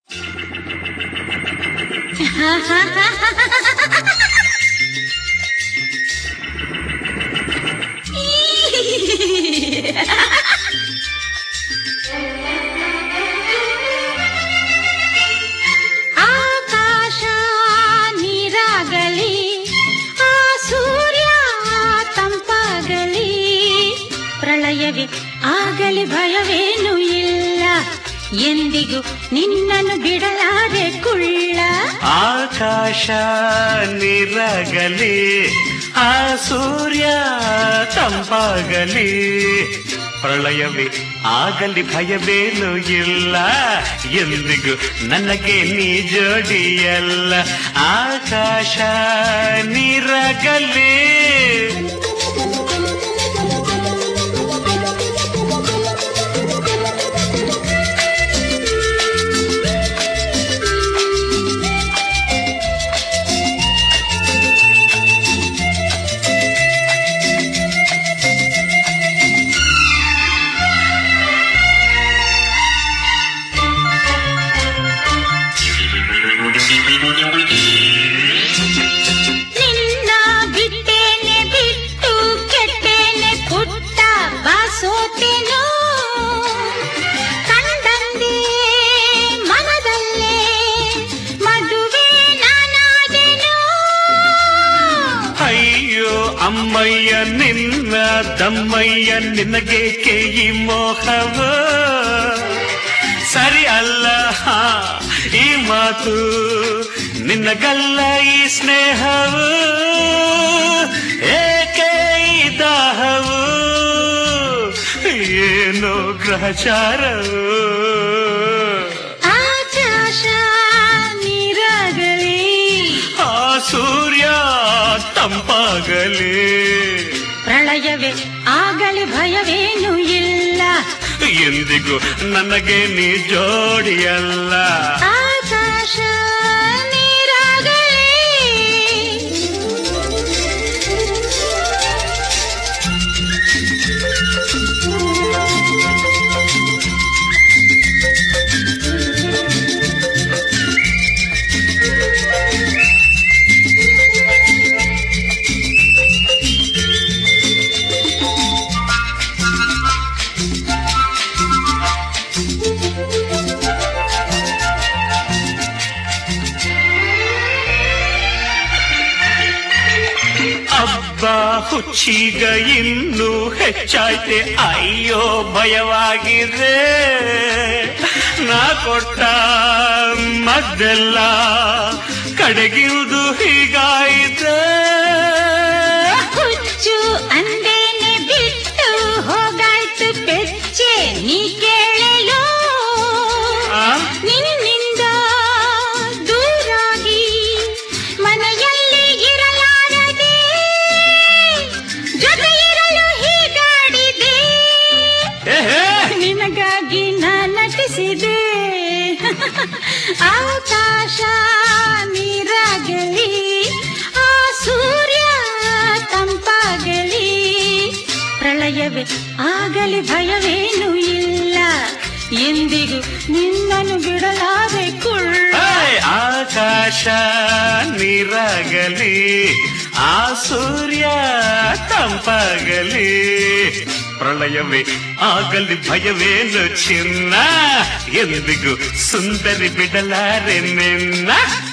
ಆಕಾಶ ನೀರಾಗಲಿ ಆ ಸೂರ್ಯ ತಂಪಾಗಲಿ ಪ್ರಳಯವೇ ಆಗಲಿ ಭಯವೇನು ಇಲ್ಲ ಎಂದಿಗೂ ನಿನ್ನನ್ನು ಬಿಡಲಾರೆ ಕುಳ್ಳ ಆಕಾಶ ನೀರಾಗಲಿ ಆ ಸೂರ್ಯ ತಂಪಾಗಲಿ ಪ್ರಳಯವೇ ಆಗಲಿ ಭಯವೇನು ಇಲ್ಲ ಎಂದಿಗೂ ನನಗೆ ನೀ ಜೋಡಿಯಲ್ಲ ಆಕಾಶ ನೀರಾಗಲಿ ನಿನ್ನ ಬಿಟ್ಟೇನೆ ಬಿಟ್ಟು ಕೆಟ್ಟೇನೆ ಪುಟ್ಟ ಬಾಸೋತೇನೋ ಕಂಡಂದೇ ಮನದಲ್ಲೇ ಮದುವೆ ನಾನಾದೆನೋ ಅಯ್ಯೋ ಅಮ್ಮಯ್ಯ ನಿನ್ನ ದಮ್ಮಯ್ಯ ನಿನಗೇಕೆ ಈ ಮೋಹವ ಸರಿ ಅಲ್ಲ ಹಾ, ಈ ಮಾತು ನಿನ್ನಗಲ್ಲ ಈ ಸ್ನೇಹವು ಏಕೆ ಈ ದಾಹವು ಏನೋ ಗ್ರಹಚಾರವು ಆಕಾಶ ನೀರಾಗಲಿ ಆ ಸೂರ್ಯ ತಂಪಾಗಲಿ ಪ್ರಳಯವೇ ಆಗಲಿ ಭಯವೇನು ಇಲ್ಲ ಎಂದಿಗೂ ನನಗೆ ನೀ ಜೋಡಿಯಲ್ಲ ಆಕಾಶ ನೀರಾಗಲಿ ಹಬ್ಬ ಹುಚ್ಚೀಗ ಇನ್ನೂ ಹೆಚ್ಚಾಯ್ತೆ ಅಯ್ಯೋ ಭಯವಾಗಿದೆ ನಾ ಕೊಟ್ಟ ಮದ್ದೆಲ್ಲ ಕಡೆಗಿರುವುದು ಹೀಗಾಯಿತೆ ಹುಚ್ಚು ಅಂದೇನೆ ಬಿಟ್ಟು ಹೋಗಾಯ್ತು ಪೆಚ್ಚೆ ನೀ ಕೇಳಲು ಆ? ನಿನ್ನಿಂದ ದೂರಾಗಿ ಮನೆಯಲ್ಲಿ ಇರಲಾರದೆ ಜೊತೆ ಇರಲು ಹೀಗಾಡಿದೆ ಏಹೇ ನಿನಗಾಗಿ ನಾ ನಟಿಸಿದೆ ಆಕಾಶ ನೀರಾಗಲಿ ಆ ಸೂರ್ಯ ತಂಪಾಗಲಿ ಪ್ರಳಯವೇ ಆಗಲಿ ಭಯವೇನು ಇಲ್ಲ ಎಂದಿಗೂ ನಿನ್ನನ್ನು ಬಿಡಲಾರೆ ಕುಳ್ಳ ಏಯ್! ಆಕಾಶ ನೀರಾಗಲಿ ಆ ಸೂರ್ಯ ತಂಪಾಗಲಿ ಪ್ರಳಯವೇ ಆಗಲಿ ಭಯವೇನು ಚಿನ್ನ ಎಂದಿಗೂ ಸುಂದರಿ ಬಿಡಲಾರೆ ನಿನ್ನ